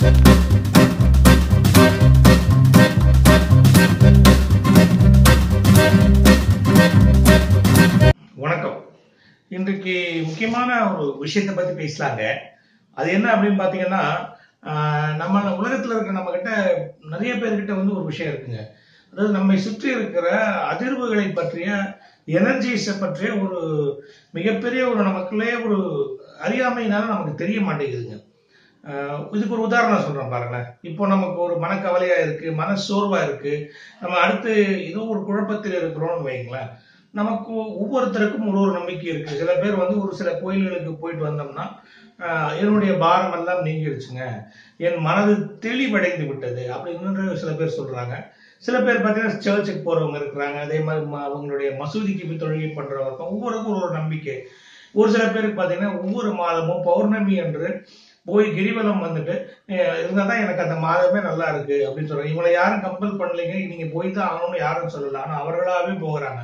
வணக்கம் இன்றைக்கு முக்கியமான ஒரு விஷயத்தை பத்தி பேசலாங்க அது என்ன அப்படின்னு பாத்தீங்கன்னா ஆஹ், நம்ம உலகத்துல இருக்கிற நம்ம கிட்ட நிறைய பேர்கிட்ட வந்து ஒரு விஷயம் இருக்குங்க அதாவது நம்மை சுற்றி இருக்கிற அதிர்வுகளை பற்றிய எனர்ஜிஸை பற்றிய ஒரு மிகப்பெரிய ஒரு நமக்குள்ளே ஒரு அறியாமையினால நமக்கு தெரிய மாட்டேங்குதுங்க ஆஹ், இதுக்கு ஒரு உதாரணம் சொல்றேன் பாருங்களேன் இப்போ நமக்கு ஒரு மனக்கவலையா இருக்கு மன சோர்வா இருக்கு நம்ம அடுத்து ஏதோ ஒரு குழப்பத்தில் இருக்கிறோம்னு வைங்களேன் நமக்கு ஒவ்வொருத்தருக்கும் ஒரு ஒரு நம்பிக்கை இருக்கு சில பேர் வந்து ஒரு சில கோயில்களுக்கு போயிட்டு வந்தோம்னா ஆஹ், என்னுடைய பாரம் எல்லாம் நீங்கிடுச்சுங்க என் மனது தெளிவடைந்து விட்டது அப்படின்னு சில பேர் சொல்றாங்க சில பேர் பார்த்தீங்கன்னா சர்ச்சுக்கு போறவங்க இருக்கிறாங்க அதே மாதிரி ம- அவங்களுடைய மசூதிக்கு போய் தொழுகை பண்றவங்க ஒவ்வொருக்கும் ஒரு ஒரு நம்பிக்கை ஒரு சில பேருக்கு பார்த்தீங்கன்னா ஒவ்வொரு மாதமும் பௌர்ணமி அன்று போய் கிரிவலம் வந்துட்டு அஹ், இருந்தாதான் எனக்கு அந்த மாதமே நல்லா இருக்கு அப்படின்னு சொல்றாங்க இவங்களை யாரும் கம்பல் பண்ணலைங்க நீங்க போய் தான் ஆகணும்னு யாரும் சொல்லல ஆனா அவர்களாவே போகிறாங்க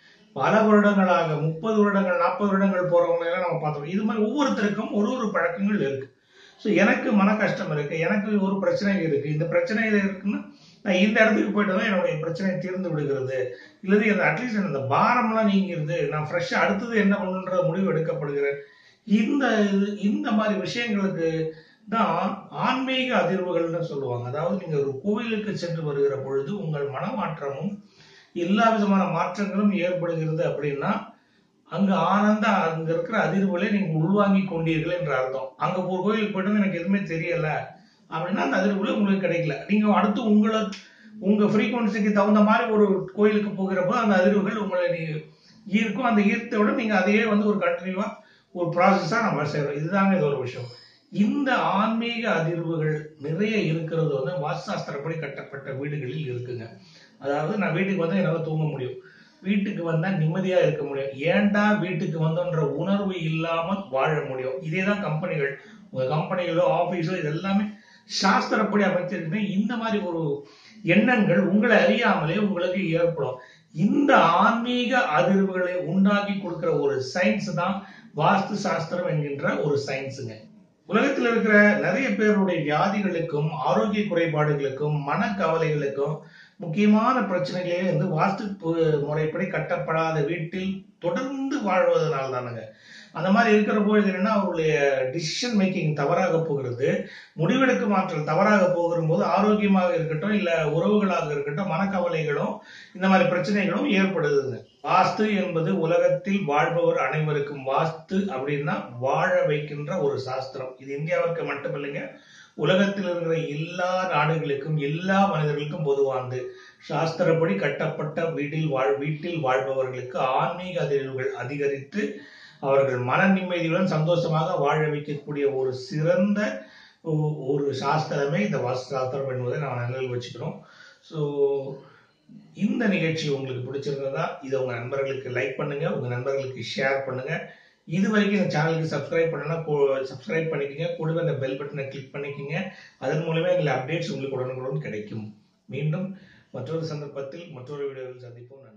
பல வருடங்களாக முப்பது வருடங்கள் நாற்பது வருடங்கள் போறவங்க எல்லாம் நம்ம பார்த்தோம் இது மாதிரி ஒவ்வொருத்தருக்கும் ஒரு ஒரு பழக்கங்கள் இருக்கு ஸோ எனக்கு மன கஷ்டம் இருக்கு எனக்கு ஒரு பிரச்சனை இருக்கு இந்த பிரச்சனையில இருக்குன்னா நான் இந்த இடத்துக்கு போயிட்டு தான் என்னுடைய பிரச்சனை தீர்ந்து விடுகிறது இல்லது அந்த அட்லீஸ்ட் அந்த பாரம்லாம் நீங்கிறது நான் ஃப்ரெஷ்ஷாக அடுத்தது என்ன பண்ணுன்ற முடிவு எடுக்கப்படுகிறேன் இந்த இது- இந்த மாதிரி விஷயங்களுக்கு தான் ஆன்மீக அதிர்வுகள்னு சொல்லுவாங்க அதாவது நீங்க ஒரு கோவிலுக்கு சென்று வருகிற பொழுது உங்கள் மனமாற்றமும் எல்லா விதமான மாற்றங்களும் ஏற்படுகிறது அப்படின்னா அங்க ஆனந்த அங்க இருக்கிற அதிர்வுகளை நீங்க உள்வாங்கி கொண்டீர்கள் என்ற அர்த்தம் அங்க ஒரு கோயிலுக்கு போயிட்டு வந்து எனக்கு எதுவுமே தெரியல அப்படின்னா அந்த அதிர்வுகளை உங்களுக்கு கிடைக்கல நீங்க அடுத்து உங்களை உங்க ஃப்ரீக்வன்சிக்கு தகுந்த மாதிரி ஒரு கோயிலுக்கு போகிறப்போ அந்த அதிர்வுகள் உங்களை நீ ஈர்க்கும் அந்த ஈர்த்தோட நீங்க அதையே வந்து ஒரு கண்டினியூவா ஒரு ப்ராசஸா நம்ம செய்யறோம் இதுதாங்க இது ஒரு விஷயம் இந்த ஆன்மீக அதிர்வுகள் நிறைய இருக்கிறது வந்து வாஸ்துசாஸ்திரப்படி கட்டப்பட்ட வீடுகளில் இருக்குங்க அதாவது நான் வீட்டுக்கு வந்தா என்னால தூங்க முடியும் வீட்டுக்கு வந்தா நிம்மதியா இருக்க முடியும் ஏன்டா வீட்டுக்கு வந்தோன்ற உணர்வு இல்லாமல் வாழ முடியும் இதே தான் கம்பெனிகள் உங்க கம்பெனிகளோ ஆபீஸோ இது எல்லாமே சாஸ்திரப்படி அமைச்சிருக்குமே இந்த மாதிரி ஒரு எண்ணங்கள் உங்களை அறியாமலே உங்களுக்கு ஏற்படும் இந்த ஆன்மீக அதிர்வுகளை உண்டாக்கி கொடுக்கிற ஒரு சயின்ஸ் தான் வாஸ்து சாஸ்திரம் என்கின்ற ஒரு சயின்ஸுங்க உலகத்தில் இருக்கிற நிறைய பேருடைய வியாதிகளுக்கும் ஆரோக்கிய குறைபாடுகளுக்கும் மனக்கவலைகளுக்கும் முக்கியமான பிரச்சனைகளே வந்து வாஸ்து பு- முறைப்படி கட்டப்படாத வீட்டில் தொடர்ந்து வாழ்வதனால தானுங்க அந்த மாதிரி இருக்கிற பொழுது என்னன்னா அவருடைய டிசிஷன் மேக்கிங் தவறாக போகிறது முடிவெடுக்கும் ஆற்றல் தவறாக போகிற போது ஆரோக்கியமாக இருக்கட்டும் இல்ல உறவுகளாக இருக்கட்டும் மனக்கவலைகளும் இந்த மாதிரி பிரச்சனைகளும் ஏற்படுதுங்க வாஸ்து என்பது உலகத்தில் வாழ்பவர் அனைவருக்கும் வாஸ்து அப்படின்னா வாழ வைக்கின்ற ஒரு சாஸ்திரம் இது இந்தியாவிற்கு மட்டுமில்லைங்க உலகத்தில் இருக்கிற எல்லா நாடுகளுக்கும் எல்லா மனிதர்களுக்கும் பொதுவானது சாஸ்திரப்படி கட்டப்பட்ட வீட்டில் வாழ் வீட்டில் வாழ்பவர்களுக்கு ஆன்மீக அதிர்வுகள் அதிகரித்து அவர்கள் மன நிம்மதியுடன் சந்தோஷமாக வாழ வைக்கக்கூடிய ஒரு சிறந்த ஒ- ஒரு சாஸ்திரமே இந்த வாஸ்து சாஸ்திரம் என்பதை நான் நினைவில் வச்சுக்கிறோம் ஸோ இந்த நிகழ்ச்சி உங்களுக்கு பிடிச்சிருந்ததா இதை உங்க நண்பர்களுக்கு லைக் பண்ணுங்க உங்க நண்பர்களுக்கு ஷேர் பண்ணுங்க இது வரைக்கும் இந்த சேனலுக்கு சப்ஸ்கிரைப் பண்ணனா சப்ஸ்கிரைப் பண்ணிக்கங்க கூடவே அந்த பெல் பட்டனை கிளிக் பண்ணிக்கங்க அதன் மூலமே எங்களை அப்டேட்ஸ் உங்களுக்கு உடனுக்குடன் கிடைக்கும் மீண்டும் மற்றொரு சந்தர்ப்பத்தில் மற்றொரு வீடியோவில் சந்திப்போம்